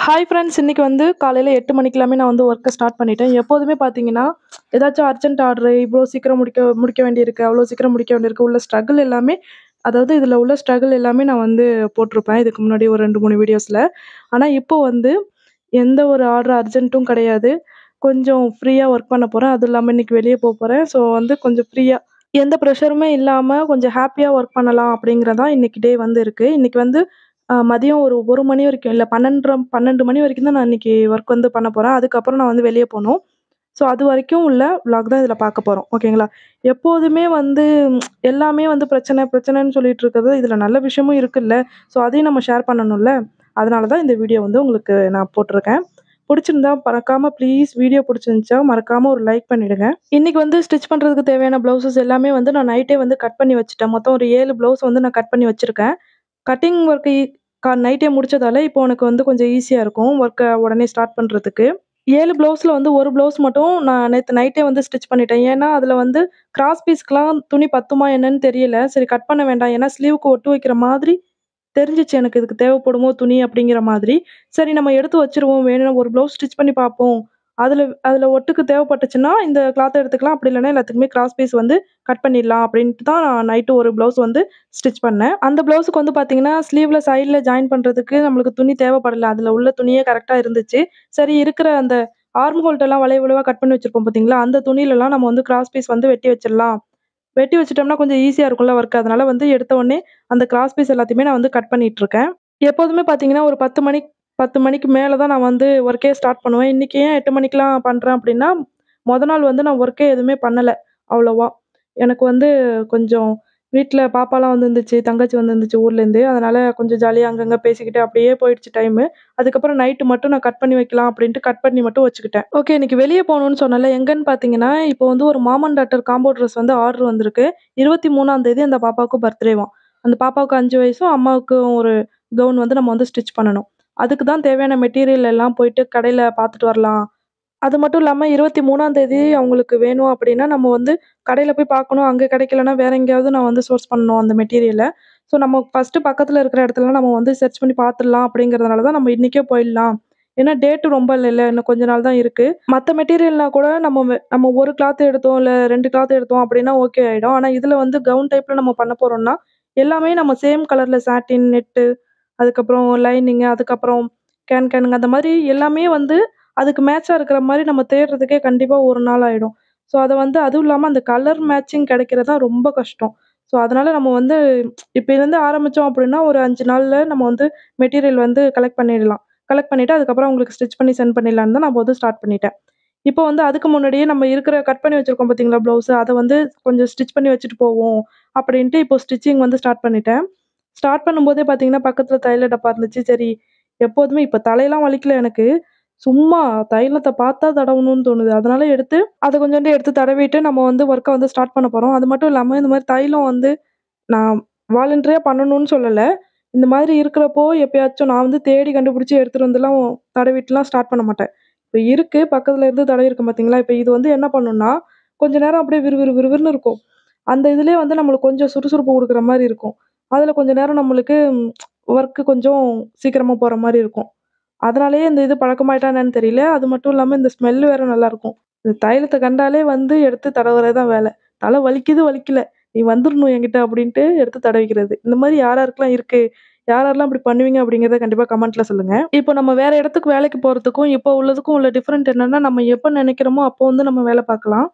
Hi friends இன்னைக்கு வந்து காலையில 8 மணிக்கெல்லாமே நான் வந்து ஒர்க்க ஸ்டார்ட் பண்ணிட்டேன். எப்போதுமே பார்த்தீங்கன்னா, ஏதாச்சும் அர்ஜென்ட் ஆர்டரு இவ்வளோ சீக்கிரம் முடிக்க முடிக்க வேண்டியிருக்கு, அவ்வளோ சீக்கிரம் முடிக்க வேண்டியிருக்கு உள்ள ஸ்ட்ரகிள் எல்லாமே அதாவது இதில உள்ள ஸ்ட்ரகிள் எல்லாமே நான் வந்து போட்டிருப்பேன். இதுக்கு முன்னாடி ஒரு 2, 3 வீடியோஸ்ல. ஆனா இப்போ வந்து எந்த ஒரு ஆர்டர் அர்ஜென்ட்டும் கிடையாது. கொஞ்சம் ஃப்ரீயா ஒர்க் பண்ண போறேன். அதுவும் இல்லாம இன்னைக்கு வெளிய போப்போறேன். ஸோ வந்து கொஞ்சம் ஃப்ரீயா எந்த ப்ரெஷருமே இல்லாம கொஞ்சம் ஹேப்பியா ஒர்க் பண்ணலாம் அப்படிங்கிறது தான் இன்னைக்கு டே வந்து இருக்கு. இன்னைக்கு வந்து அ மதியம் ஒரு 1 மணி வரைக்கும் இல்ல 12:30 12 மணி வரைக்கும் தான் நான் இன்னைக்கு ஒர்க் வந்து பண்ண போறேன். அதுக்கப்புறம் நான் வந்து வெளிய போணும். ஸோ அது வரைக்கும் உள்ள விளாக் தான் இதில பார்க்க போறோம். ஓகேங்களா? எப்போதுமே வந்து எல்லாமே வந்து பிரச்சனை பிரச்சனைன்னு சொல்லிட்டு இருக்கிறது இதில நல்ல விஷயமும் இருக்குல்ல. ஸோ அதையும் நம்ம ஷேர் பண்ணணும்ல. அதனால தான் இந்த வீடியோ வந்து உங்களுக்கு நான் போட்டிருக்கேன். புடிச்சிருந்தா மறக்காம ப்ளீஸ் வீடியோ புடிச்சிருந்துச்சா மறக்காம ஒரு லைக் பண்ணிடுங்க. இன்னைக்கு வந்து ஸ்டிச் பண்றதுக்கு தேவையான ப்ளவுஸஸ் எல்லாமே வந்து நான் நைட்டே வந்து கட் பண்ணி வச்சுட்டேன். மொத்தம் ஒரு 7 ப்ளவுஸ் வந்து நான் கட் பண்ணி வச்சிருக்கேன். கட்டிங் ஒர்க் க நைட்டே முடிச்சதால இப்போ எனக்கு வந்து கொஞ்சம் ஈஸியா இருக்கும். ஒர்க்க உடனே ஸ்டார்ட் பண்றதுக்கு. 7 ப்ளவுஸ்ல வந்து 1 ப்ளவுஸ் மட்டும் நான் நேத்து நைட்டே வந்து ஸ்டிச் பண்ணிட்டேன். ஏன்னா, அதில வந்து கிராஸ் பீஸ்க்குலாம் துணி பத்துமா என்னன்னு தெரியல. சரி கட் பண்ண வேண்டாம். ஏன்னா ஸ்லீவ்க்கு ஒட்டு வைக்கிற மாதிரி தெரிஞ்சுச்சு எனக்கு இதுக்கு தேவைப்படுமோ துணி அப்படிங்கிற மாதிரி. சரி நம்ம எடுத்து வச்சுருவோம். வேணும்னா ஒரு ப்ளவுஸ் ஸ்டிச் பண்ணி பார்ப்போம். அதில அதில ஒட்டுக்கு தேவைப்பட்டுச்சுன்னா இந்த கிளாத்த எடுத்துக்கலாம். அப்படி இல்லன்னா எல்லாத்துக்குமே கிராஸ் பீஸ் வந்து கட் பண்ணிடலாம் அப்படின்ட்டு தான் நான் நைட்டு ஒரு ப்ளவுஸ் வந்து ஸ்டிச் பண்ணேன். அந்த ப்ளவுஸுக்கு வந்து பார்த்தீங்கன்னா, ஸ்லீவ்ல சைட்ல ஜாயின் பண்றதுக்கு நம்மளுக்கு துணி தேவைப்படல. அதில உள்ள துணியே கரெக்ட்டா இருந்துச்சு. சரி இருக்கிற அந்த ஆர்ம் ஹோல்ட்டெல்லாம் வளைவு வளைவா கட் பண்ணி வச்சிருப்போம் பார்த்தீங்களா, அந்த துணியிலலாம் நம்ம வந்து கிராஸ் பீஸ் வந்து வெட்டி வச்சிடலாம். வெட்டி வச்சுட்டோம்னா கொஞ்சம் ஈஸியா இருக்கும்ல ஒர்க். அதனால வந்து எடுத்த உடனே அந்த கிராஸ் பீஸ் எல்லாத்தையுமே நான் வந்து கட் பண்ணிட்டுருக்கேன். எப்போதுமே பார்த்தீங்கன்னா, ஒரு 10 மணி 10 மணிக்கு மேல தான் நான் வந்து ஒர்க்கே ஸ்டார்ட் பண்ணுவேன். இன்னைக்கு ஏன் 8 மணிக்கெல்லாம் பண்றேன் அப்படின்னா, மொத நாள் வந்து நான் ஒர்க்கே எதுவுமே பண்ணல அவ்வளவா. எனக்கு வந்து கொஞ்சம் வீட்ல பாப்பாலாம் வந்திருந்துச்சு, தங்கச்சி வந்திருந்துச்சு ஊர்லேருந்து. அதனால கொஞ்சம் ஜாலியா அங்கங்க பேசிக்கிட்டு அப்படியே போயிடுச்சு டைமு. அதுக்கப்புறம் நைட்டு மட்டும் நான் கட் பண்ணி வைக்கலாம் அப்படின்ட்டு கட் பண்ணி மட்டும் வச்சுக்கிட்டேன். ஓகே இன்னைக்கு வெளிய போணும்னு சொன்னேன்ல, எங்கன்னு பார்த்தீங்கன்னா, இப்போ வந்து ஒரு mom and daughter combo dress வந்து ஆர்டர் வந்திருக்கு. 23ஆம் தேதி அந்த பாப்பாவுக்கு பர்த்டேவாம். அந்த பாப்பாவுக்கு 5 வயசும், அம்மாவுக்கும் ஒரு கவுன் வந்து நம்ம வந்து ஸ்டிச் பண்ணணும். அதுக்கு தான் தேவையான மெட்டீரியல் எல்லாம் போயிட்டு கடையில பார்த்துட்டு வரலாம். அது மட்டும் இல்லாம 23ஆம் தேதி அவங்களுக்கு வேணும் அப்படின்னா, நம்ம வந்து கடையில போய் பார்க்கணும். அங்க கிடைக்கலன்னா வேற எங்கேயாவது நான் வந்து சோர்ஸ் பண்ணணும் அந்த மெட்டீரியல. ஸோ நம்ம ஃபர்ஸ்ட்டு பக்கத்தில இருக்கிற இடத்துலலாம் நம்ம வந்து சர்ச் பண்ணி பார்த்துடலாம் அப்படிங்கிறதுனால தான் நம்ம இன்னைக்கே போயிடலாம். ஏன்னா டேட்டு ரொம்ப இல்லைல்ல. இன்னும் கொஞ்ச நாள் தான் இருக்கு. மத்த மெட்டீரியல்னா கூட நம்ம வெ நம்ம ஒரு கிளாத் எடுத்தோம், இல்ல 2 கிளாத் எடுத்தோம் அப்படின்னா ஓகே ஆயிடும். ஆனா இதில வந்து கவுன் டைப்ல நம்ம பண்ண போறோம்னா, எல்லாமே நம்ம சேம் கலர்ல சாட்டின், நெட்டு, அதுக்கப்புறம் லைனிங்கு, அதுக்கப்புறம் கேன் கேனுங்க அந்த மாதிரி எல்லாமே வந்து அதுக்கு மேட்சா இருக்கிற மாரி நம்ம தேடுறதுக்கே கண்டிப்பா 1 நாள் ஆயிடும். ஸோ அத வந்து அதுவும் இல்லாம அந்த கலர் மேட்சிங் கிடைக்கிறது தான் ரொம்ப கஷ்டம். ஸோ அதனால நம்ம வந்து இப்பயிலேருந்து ஆரம்பிச்சோம் அப்படின்னா, ஒரு 5 நாள்ல நம்ம வந்து மெட்டீரியல் வந்து கலெக்ட் பண்ணிடலாம். கலெக்ட் பண்ணிட்டு அதுக்கப்புறம் அவங்களுக்கு ஸ்டிச் பண்ணி சென்ட் பண்ணிடலான்னு தான் நான் வந்து ஸ்டார்ட் பண்ணிட்டேன். இப்போ வந்து அதுக்கு முன்னாடியே நம்ம இருக்கிற கட் பண்ணி வச்சிருக்கோம் பார்த்தீங்களா ப்ளவுஸு, அத வந்து கொஞ்சம் ஸ்டிச் பண்ணி வச்சுட்டு போவோம் அப்படின்ட்டு இப்போ ஸ்டிச்சிங் வந்து ஸ்டார்ட் பண்ணிட்டேன். ஸ்டார்ட் பண்ணும்போதே பார்த்தீங்கன்னா, பக்கத்தில தைல டப்பா இருந்துச்சு. சரி எப்போதுமே இப்ப தலையெல்லாம் வலிக்கல எனக்கு. சும்மா தைலத்த பார்த்தா தடவணும்னு தோணுது. அதனால எடுத்து அத கொஞ்சோண்டு எடுத்து தடவிட்டு நம்ம வந்து ஒர்க்க வந்து ஸ்டார்ட் பண்ண போறோம். அது மட்டும் இல்லாம இந்த மாரி தைலம் வந்து நான் வாலண்டரியா பண்ணணும்னு சொல்லல. இந்த மாதிரி இருக்கிறப்போ எப்பயாச்சும் நான் வந்து தேடி கண்டுபிடிச்சு எடுத்துட்டு வந்துலாம் தடவிட்டுலாம் ஸ்டார்ட் பண்ண மாட்டேன். இப்ப இருக்கு பக்கத்தில இருந்து தடவிருக்கேன் பார்த்தீங்களா, இப்ப இது வந்து என்ன பண்ணும்னா, கொஞ்ச நேரம் அப்படியே விறுவிறு விறுவிறுன்னு இருக்கும். அந்த இதிலயே வந்து நம்மளுக்கு கொஞ்சம் சுறுசுறுப்பு குடுக்குற மாரி இருக்கும். அதில கொஞ்ச நேரம் நம்மளுக்கு ஒர்க்கு கொஞ்சம் சீக்கிரமா போற மாரி இருக்கும். அதனாலேயே இந்த இது பழக்கமாயிட்டா என்னன்னு தெரியல. அது மட்டும் இல்லாம இந்த ஸ்மெல் வேற நல்லாருக்கும். இந்த தைலத்த கண்டாலே வந்து எடுத்து தடவுறது தான் வேல. தல வலிக்குது வலிக்கல. நீ வந்துரணும் என்கிட்ட அப்படின்ட்டு எடுத்து தடவிக்கிறது. இந்த மாரி யார் யாருக்கெல்லாம் இருக்கு? யார் யாரெல்லாம் இப்படி பண்ணுவீங்க அப்படிங்கிறத கண்டிப்பா கமெண்ட்ல சொல்லுங்க. இப்போ நம்ம வேற இடத்துக்கு வேலைக்கு போறதுக்கும், இப்போ உள்ளதுக்கும் உள்ள டிஃபரெண்ட் என்னன்னா, நம்ம எப்ப நெனைக்கிறோமோ அப்போ வந்து நம்ம வேல பார்க்கலாம்.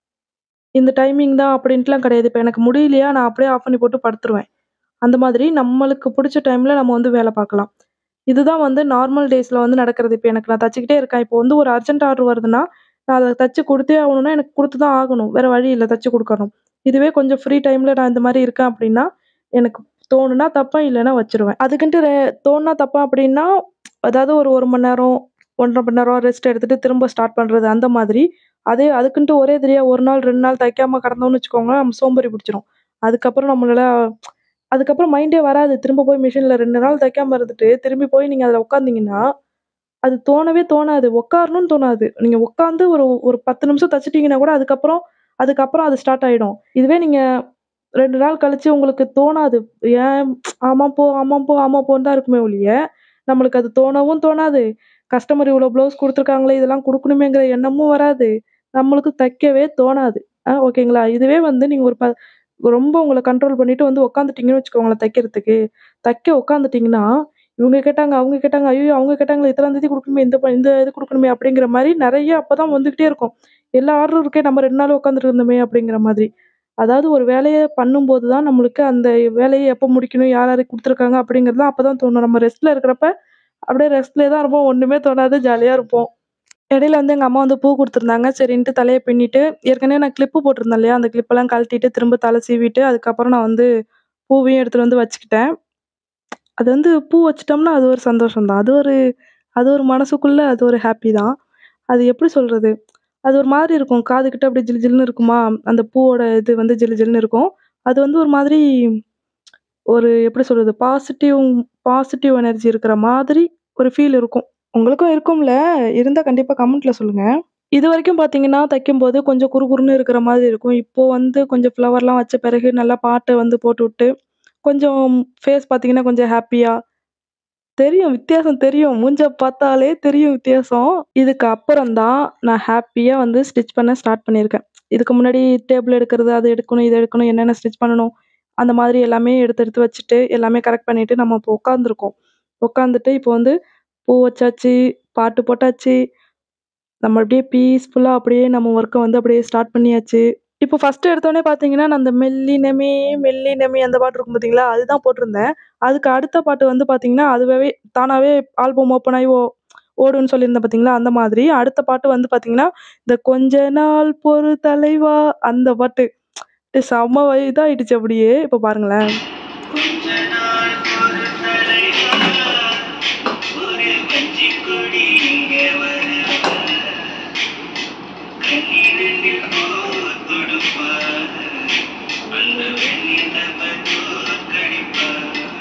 இந்த டைமிங் தான் அப்படின்ட்டுலாம் கிடையாது. இப்ப எனக்கு முடியலையா, நான் அப்படியே ஆஃப் பண்ணி போட்டு படுத்துருவேன். அந்த மாதிரி நம்மளுக்கு புடிச்ச டைம்ல நம்ம வந்து வேல பார்க்கலாம். இதுதான் வந்து நார்மல் டேஸ்ல வந்து நடக்கிறது. இப்ப எனக்கு நான் தச்சுக்கிட்டே இருக்கேன். இப்போ வந்து ஒரு அர்ஜென்ட் ஆர்டர் வருதுன்னா, நான் அத தச்சு குடுத்தே ஆகணும்னா, எனக்கு குடுத்து தான் ஆகணும். வேற வழி இல்ல தச்சு குடுக்கணும். இதுவே கொஞ்சம் ஃப்ரீ டைம்ல நான் இந்த மாரி இருக்கேன் அப்படின்னா, எனக்கு தோணுனா தப்பேன், இல்லன்னா வச்சுருவேன். அதுக்குன்ட்டு ரெ தோணுனா தப்பேன் அப்படின்னா, அதாவது ஒரு 1 மணி நேரம், 1 1/2 மணி நேரம் ரெஸ்ட் எடுத்துட்டு திரும்ப ஸ்டார்ட் பண்றது அந்த மாதிரி. அதே அதுக்குன்ட்டு ஒரே தடவையா 1 நாள், 2 நாள் தைக்காம கடந்தோம்னு வச்சுக்கோங்களேன், நம்ம சோம்பேறி பிடிச்சிரும். அதுக்கப்புறம் நம்மளால அதுக்கப்புறம் மைண்டே வராது. திரும்ப போய் மிஷின்ல 2 நாள் தைக்காம இருந்துட்டு, திரும்பி போய் நீங்க அதில உட்காந்தீங்கன்னா, அது தோணவே தோணாது. உட்காரணும்னு தோணாது. நீங்க உட்காந்து ஒரு ஒரு 10 நிமிஷம் தச்சுட்டீங்கன்னா கூட அதுக்கப்புறம் அதுக்கப்புறம் அது ஸ்டார்ட் ஆயிடும். இதுவே நீங்க 2 நாள் கழிச்சு உங்களுக்கு தோணாது. ஏன் ஆமா போ, ஆமா போ, ஆமா போன்னு தான் இருக்குமே ஒழிய, நம்மளுக்கு அது தோணவும் தோணாது. கஸ்டமர் இவ்வளோ ப்ளவுஸ் குடுத்துருக்காங்களே, இதெல்லாம் குடுக்கணுமேங்கிற எண்ணமும் வராது. நம்மளுக்கு தைக்கவே தோணாது. அ ஓகேங்களா? இதுவே வந்து நீங்க ஒரு ப ரொம்ப உங்கள கண்ட்ரோல் பண்ணிட்டு வந்து உட்காந்துட்டீங்கன்னு வச்சுக்கோங்களேன் தைக்கிறதுக்கு. தைக்க உட்காந்துட்டீங்கன்னா, இவங்க கேட்டாங்க, அவங்க கேட்டாங்க, ஐய்யயோ! அவங்க கேட்டாங்களே இத்தனாம் தேதி குடுக்கணுமே, இந்த ப இந்த இது குடுக்கணுமே அப்படிங்கிற மாரி நெறைய அப்பதான் வந்துகிட்டே இருக்கும். எல்லா ஆர்டரும் இருக்கே நம்ம 2 நாள் உட்காந்துட்டு இருந்தோமே அப்படிங்கிற மாதிரி. அதாவது ஒரு வேலைய பண்ணும்போது தான் நம்மளுக்கு அந்த வேலைய எப்ப முடிக்கணும், யார் யாருக்கு குடுத்துருக்காங்க அப்படிங்கிறதுலாம் அப்பதான் தோணும். நம்ம ரெஸ்ட்ல இருக்கிறப்ப, அப்படியே ரெஸ்ட்லயே தான் இருப்போம். ஒண்ணுமே தோணாது. ஜாலியா இருப்போம். இடையில வந்து எங்க அம்மா வந்து பூ குடுத்துருந்தாங்க. சரின்ட்டு தலைய பின்னிட்டு, ஏற்கனவே நான் கிளிப்பு போட்டிருந்தேன் இல்லையா? அந்த கிளிப்பெல்லாம் கழட்டிட்டு, திரும்ப தலை சீவிட்டு, அதுக்கப்புறம் நான் வந்து பூவையும் எடுத்துட்டு வந்து வச்சுக்கிட்டேன். அது வந்து பூ வச்சுட்டோம்னா, அது ஒரு சந்தோஷம் தான். அது ஒரு அது ஒரு மனசுக்குள்ள அது ஒரு ஹேப்பி தான். அது எப்படி சொல்றது? அது ஒரு மாதிரி இருக்கும். காதுகிட்ட அப்படியே ஜிலு ஜிலுன்னு இருக்குமா, அந்த பூவோட இது வந்து ஜிலு ஜிலுன்னு இருக்கும். அது வந்து ஒரு மாதிரி ஒரு எப்படி சொல்றது? பாசிட்டிவ் பாசிட்டிவ் எனர்ஜி இருக்கிற மாதிரி ஒரு ஃபீல் இருக்கும். உங்களுக்கும் இருக்கும்ல? இருந்தா கண்டிப்பா கமெண்ட்ல சொல்லுங்க. இதுவரைக்கும் பார்த்தீங்கன்னா, தைக்கும்போது கொஞ்சம் குறுகுறுன்னு இருக்கிற மாதிரி இருக்கும். இப்போ வந்து கொஞ்சம் ஃப்ளவர்லாம் வச்ச பிறகு நல்லா பாட்ட வந்து போட்டுவிட்டு, கொஞ்சம் ஃபேஸ் பார்த்தீங்கன்னா, கொஞ்சம் ஹேப்பியா தெரியும். வித்தியாசம் தெரியும். மூஞ்ச பார்த்தாலே தெரியும் வித்தியாசம். இதுக்கு அப்புறம் தான் நான் ஹேப்பியா வந்து ஸ்டிச் பண்ண ஸ்டார்ட் பண்ணியிருக்கேன். இதுக்கு முன்னாடி டேபிள் எடுக்கிறது, அது எடுக்கணும், இத எடுக்கணும், என்னென்ன ஸ்டிச் பண்ணணும், அந்த மாதிரி எல்லாமே எடுத்து எடுத்து வச்சுட்டு, எல்லாமே கரெக்ட் பண்ணிட்டு நம்ம இப்போ உட்காந்துருக்கோம். உட்காந்துட்டு இப்போ வந்து பூ வச்சாச்சு, பாட்டு போட்டாச்சு. நம்ம அப்படியே பீஸ்ஃபுல்லா அப்படியே நம்ம ஒர்க்க வந்து அப்படியே ஸ்டார்ட் பண்ணியாச்சு. இப்போ ஃபர்ஸ்ட் எடுத்தோனே பார்த்தீங்கன்னா, நான் அந்த மெல்லினமே மெல்லினமே அந்த பாட்டு இருக்கும் பார்த்தீங்களா? அதுதான் போட்டிருந்தேன். அதுக்கு அடுத்த பாட்டு வந்து பார்த்தீங்கன்னா, அதுவாவே தானாவே ஆல்பம் ஓப்பன் ஆயி ஓ ஓடும்ன்னு சொல்லியிருந்தேன் பார்த்தீங்களா? அந்த மாதிரி. அடுத்த பாட்டு வந்து பார்த்தீங்கன்னா, இந்த கொஞ்ச நாள் பொறு தலைவா அந்த பாட்டு. செம்ம வை இதாயிடுச்சு அப்படியே. இப்போ பாருங்களேன். கொஞ்ச நாள் பொறு தலைவா, ஒரு வஞ்சிக் கொடி இங்கே வருவ. கண்ணிரண்டில் போர் தொடுப்பார், அந்த வெண்ணிலவ தோற்கடிப்பார்.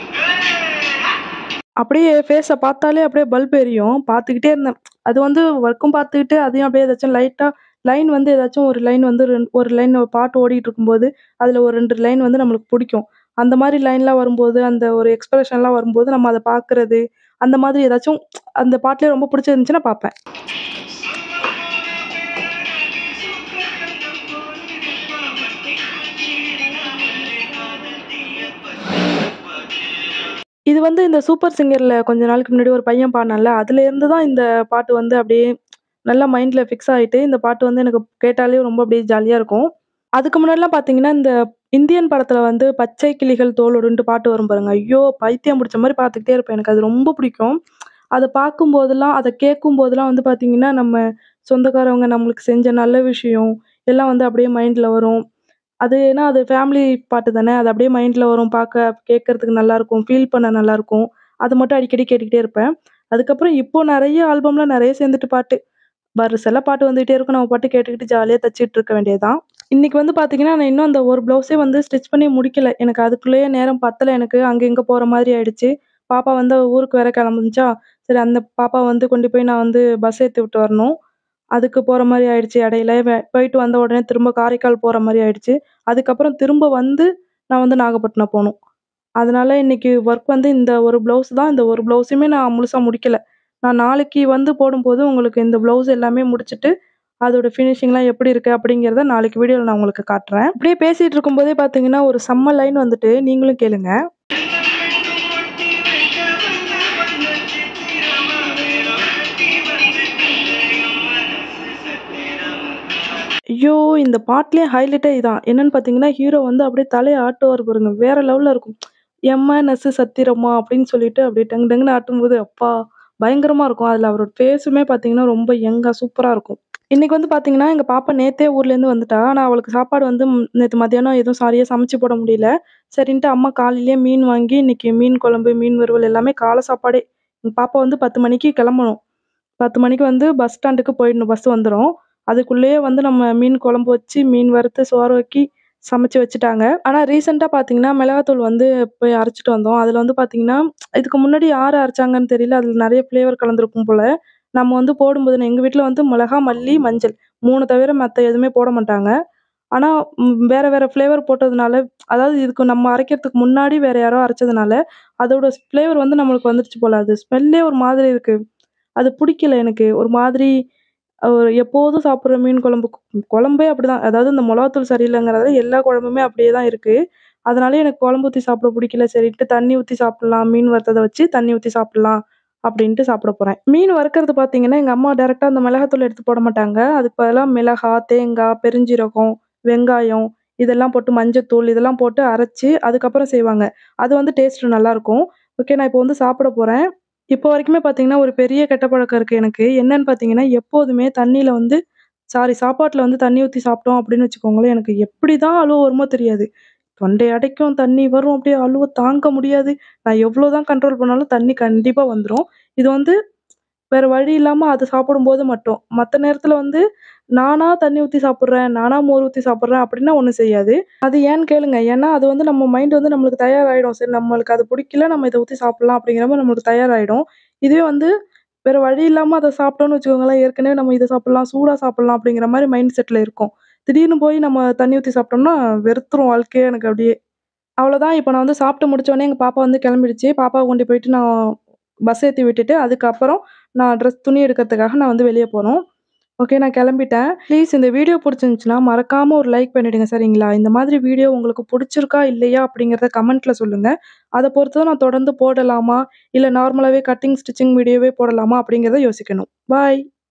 அப்படியே ஃபேஸ பார்த்தாலே அப்படியே பல்ப் எரியும். பார்த்துக்கிட்டே இருந்தேன். அது வந்து ஒர்க்கும் பார்த்துக்கிட்டு, அதையும் அப்படியே ஏதாச்சும் லைட்டா லைன் வந்து ஏதாச்சும் ஒரு லைன் வந்து ரெண் ஒரு லைன் பாட்டு ஓடிட்டு இருக்கும்போது, அதில ஒரு 2 லைன் வந்து நம்மளுக்கு புடிக்கும். அந்த மாரி லைன்லாம் வரும்போது, அந்த ஒரு எக்ஸ்பிரஷன்லாம் வரும்போது, நம்ம அத பார்க்குறது, அந்த மாதிரி ஏதாச்சும் அந்த பாட்டுலயே ரொம்ப புடிச்சிருந்துச்சுன்னா பார்ப்பேன். இது வந்து இந்த சூப்பர் சிங்கர்ல கொஞ்ச நாளுக்கு முன்னாடி ஒரு பையன் பாடுனான்ல, அதுலேருந்து தான் இந்த பாட்டு வந்து அப்படியே நல்லா மைண்ட்ல ஃபிக்ஸ் ஆயிட்டு, இந்த பாட்டு வந்து எனக்கு கேட்டாலே ரொம்ப அப்படியே ஜாலியா இருக்கும். அதுக்கு முன்னாடிலாம் பார்த்தீங்கன்னா, இந்த இந்தியன் படத்துல வந்து பச்சை கிளிகள் தோலுடுன்ட்டு பாட்டு வரும் பாருங்க. ஐயோ! பைத்தியம் பிடிச்ச மாரி பார்த்துக்கிட்டே இருப்பேன். எனக்கு அது ரொம்ப பிடிக்கும். அத பார்க்கும்போதெல்லாம், அத கேட்கும்போதெல்லாம் வந்து பார்த்தீங்கன்னா, நம்ம சொந்தக்காரவங்க நம்மளுக்கு செஞ்ச நல்ல விஷயம் எல்லாம் வந்து அப்படியே மைண்ட்ல வரும். அது ஏன்னா அது ஃபேமிலி பாட்டு தானே. அது அப்படியே மைண்ட்ல வரும். பார்க்க கேட்கறதுக்கு நல்லாருக்கும். ஃபீல் பண்ண நல்லாருக்கும். அது மட்டும் அடிக்கடி கேட்டுக்கிட்டே இருப்பேன். அதுக்கப்புறம் இப்போ நெறைய ஆல்பம்ல நெறைய சேர்ந்துட்டு பாட்டு. வரிசைல பாட்டு வந்துட்டே இருக்கும். நம்ம பாட்டுக்கு கேட்டுக்கிட்டு ஜாலியா தச்சிட்டு இருக்க வேண்டியது தான். இன்னைக்கு வந்து பார்த்தீங்கன்னா, நான் இன்னும் அந்த ஒரு ப்ளவுஸே வந்து ஸ்டிச் பண்ணி முடிக்கல. எனக்கு அதுக்குள்ளேயே நேரம் பத்தல எனக்கு. அங்க இங்க போற மாதிரி ஆயிடுச்சு. பாப்பா வந்து ஊருக்கு வேற கிளம்புனுச்சா, சரி அந்த பாப்பாவ வந்து கொண்டு போய் நான் வந்து பஸ் ஏத்தி விட்டு வரணும். அதுக்கு போற மாரி ஆயிடுச்சு இடையில. வெ போயிட்டு வந்த உடனே திரும்ப காரைக்கால் போற மாரி ஆயிடுச்சு. அதுக்கப்புறம் திரும்ப வந்து நான் வந்து நாகப்பட்டினம் போணும். அதனால இன்னைக்கு ஒர்க் வந்து இந்த ஒரு ப்ளவுஸ் தான். இந்த ஒரு ப்ளவுஸுமே நான் முழுசா முடிக்கல. நான் நாளைக்கு வந்து போடும்போது உங்களுக்கு இந்த ப்ளவுஸ் எல்லாமே முடிச்சுட்டு, அதோட ஃபினிஷிங்லாம் எப்படி இருக்கு அப்படிங்கிறத நாளைக்கு வீடியோல நான் உங்களுக்கு காட்டுறேன். இப்படியே பேசிட்டு இருக்கும்போதே பார்த்தீங்கன்னா, ஒரு செம்ம லைன் வந்துட்டு நீங்களும் கேளுங்க. ஒட்டி வைக்க வந்த வண்ண சித்திரமாவே ஒட்டி வந்து கண்டையும் மனசு சத்திரமா ஐயோ! இந்த பாட்டுலயே ஹைலைட்டே இதான். என்னன்னு பார்த்தீங்கன்னா, ஹீரோ வந்து அப்படியே தலைய ஆட்டுவாரு பாருங்க. வேற லெவல்ல இருக்கும். எம்மா நசு சத்திரமா அப்படின்னு சொல்லிட்டு அப்படியே டங்கு டங்குன்னு ஆட்டும்போது, அப்பா! பயங்கரமா இருக்கும். அதில அவரோட ஃபேஸுமே பார்த்தீங்கன்னா, ரொம்ப யங்கா சூப்பரா இருக்கும். இன்னைக்கு வந்து பார்த்தீங்கன்னா, எங்க பாப்பா நேத்தே ஊர்லேருந்து வந்துட்டா. ஆனா அவளுக்கு சாப்பாடு வந்து ம் நேத்து மத்தியானம் எதுவும் சரியா சமைச்சு போட முடியல. சரின்ட்டு அம்மா காலையிலேயே மீன் வாங்கி, இன்னைக்கு மீன் குழம்பு, மீன் வறுவல் எல்லாமே காலை சாப்பாடே. எங்க பாப்பா வந்து 10 மணிக்கு கிளம்பணும். 10 மணிக்கு வந்து பஸ் ஸ்டாண்டுக்கு போயிடணும். பஸ் வந்துரும். அதுக்குள்ளேயே வந்து நம்ம மீன் குழம்பு வச்சு, மீன் வறுத்து, சோறு ஆக்கி சமைச்சு வச்சுட்டாங்க. ஆனா ரீசென்ட்டா பார்த்தீங்கன்னா, மிளகாத்தூள் வந்து போய் அரைச்சுட்டு வந்தோம். அதில வந்து பார்த்தீங்கன்னா, இதுக்கு முன்னாடி யார் அரைச்சாங்கன்னு தெரியல. அதில நெறைய ஃப்ளேவர் கலந்திருக்கும் போல. நம்ம வந்து போடும்போது எங்க வீட்ல வந்து மிளகா, மல்லி, மஞ்சள் 3 தவிர மத்த எதுவுமே போட மாட்டாங்க. ஆனா, ம் வேற வேற ஃப்ளேவர் போட்டதுனால அதாவது இதுக்கு நம்ம அரைக்கிறதுக்கு முன்னாடி வேற யாரோ அரைச்சதுனால, அதோட ஃப்ளேவர் வந்து நம்மளுக்கு வந்துருச்சு போல. அது ஸ்மெல்லே ஒரு மாதிரி இருக்கு. அது புடிக்கல எனக்கு. ஒரு மாதிரி அ எப்போதும் சாப்பிடுற மீன் குழம்பு குழம்பே அப்படிதான். அதாவது இந்த மொளகாத்தூள் சரியில்லங்கிறத எல்லா குழம்புமே அப்படியே தான் இருக்கு. அதனாலயே எனக்கு குழம்பு ஊத்தி சாப்பிட புடிக்கல. சரின்ட்டு தண்ணி ஊத்தி சாப்பிடலாம். மீன் வறுத்தத வச்சு தண்ணி ஊத்தி சாப்பிடலாம் அப்படின்ட்டு சாப்பிட போறேன். மீன் வறுக்கிறது பார்த்தீங்கன்னா, எங்க அம்மா டைரக்ட்டா அந்த மிளகாத்தூள் எடுத்து போட மாட்டாங்க. அதுக்கு பதிலா மிளகா, தேங்காய், பெருஞ்சீரகம், வெங்காயம் இதெல்லாம் போட்டு மஞ்சத்தூள் இதெல்லாம் போட்டு அரைச்சு அதுக்கப்புறம் செய்வாங்க. அது வந்து டேஸ்ட் நல்லாருக்கும். ஓகே நான் இப்போ வந்து சாப்பிட போறேன். இப்போ வரைக்குமே பார்த்தீங்கன்னா, ஒரு பெரிய கெட்ட பழக்கம் இருக்கு எனக்கு. என்னன்னு பார்த்தீங்கன்னா, எப்போதுமே தண்ணீல வந்து சாரி சாப்பாட்டுல வந்து தண்ணி ஊத்தி சாப்பிட்டோம் அப்படின்னு வச்சுக்கோங்களேன், எனக்கு எப்படிதான் அழுவ வருமோ தெரியாது. தொண்டை அடைக்கும், தண்ணி வரும், அப்படியே அழுவ தாங்க முடியாது. நான் எவ்வளோ தான் கண்ட்ரோல் பண்ணாலும் தண்ணி கண்டிப்பா வந்துரும். இது வந்து வேற வழி இல்லாம அத சாப்பிடும்போது மட்டும். மத்த நேரத்துல வந்து நானா தண்ணி ஊத்தி சாப்பிடுறேன், நானா மோர் ஊத்தி சாப்பிடுறேன் அப்படின்னா ஒண்ணும் செய்யாது. அது ஏன்னு கேளுங்க. ஏன்னா அது வந்து நம்ம மைண்ட் வந்து நம்மளுக்கு தயாராயிடும். சரி நம்மளுக்கு அது பிடிக்கல, நம்ம இத ஊத்தி சாப்பிடலாம் அப்படிங்கிற மாரி நம்மளுக்கு தயாராயிடும். இதுவே வந்து வேற வழி இல்லாம அத சாப்பிட்டோம்னு வச்சுக்கோங்களேன், ஏற்கனவே நம்ம இத சாப்பிடலாம், சூடா சாப்பிடலாம் அப்படிங்கிற மாரி மைண்ட் செட்ல இருக்கும். திடீர்னு போய் நம்ம தண்ணி ஊத்தி சாப்பிட்டோம்னா, வெறுத்துரும் வாழ்க்கையே எனக்கு அப்படியே. அவ்வளோதான் இப்ப நான் வந்து சாப்பிட்டு முடிச்சோனே எங்க பாப்பா வந்து கிளம்பிடுச்சு. பாப்பாவ கொண்டு போயிட்டு நான் பஸ் ஏத்தி விட்டுட்டு, அதுக்கப்புறம் நான் ட்ரெஸ் துணி எடுக்கிறதுக்காக நான் வந்து வெளிய போணும். ஓகே நான் கிளம்பிட்டேன். ப்ளீஸ் இந்த வீடியோ புடிச்சிருந்துச்சுன்னா, மறக்காம ஒரு லைக் பண்ணிடுங்க சரிங்களா? இந்த மாதிரி வீடியோ உங்களுக்கு புடிச்சிருக்கா, இல்லையா அப்படிங்கிறத கமெண்ட்ல சொல்லுங்க. அத பொறுத்து தான் நான் தொடர்ந்து போடலாமா, இல்ல நார்மலாவே கட்டிங், ஸ்டிச்சிங் வீடியோவே போடலாமா அப்படிங்கிறத யோசிக்கணும். பாய்.